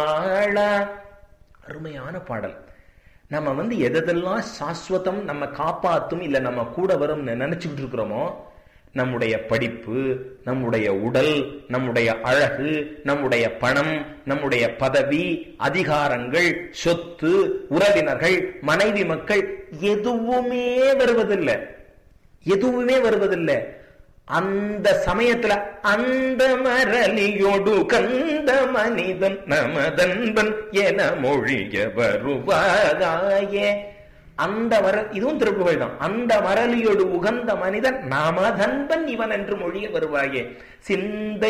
ஆளா அருமையான பாடல் நம்ம வந்து எதெல்லாம் சாஸ்வதம் நம்ம காப்பாத்தும் இல்ல நம்ம கூட வரும் நினைச்சுக்கிட்டு இருக்கிறோமோ நம்முடைய படிப்பு நம்முடைய உடல் நம்முடைய அழகு நம்முடைய பணம் நம்முடைய பதவி அதிகாரங்கள் சொத்து உறவினர்கள் மனைவி மக்கள் எதுவுமே வருவதில்லை எதுவுமே வருவதில்லை அந்த சமயத்துல அந்த மரலியோடு கந்த மனிதன் நமதன்பன் என மொழிய வருவாயே அந்த மர இதுவும் திருப்புகழ் தான் அந்த மரலியோடு உகந்த மனிதன் நமதன்பன் இவன் என்று மொழிய வருவாயே சிந்தை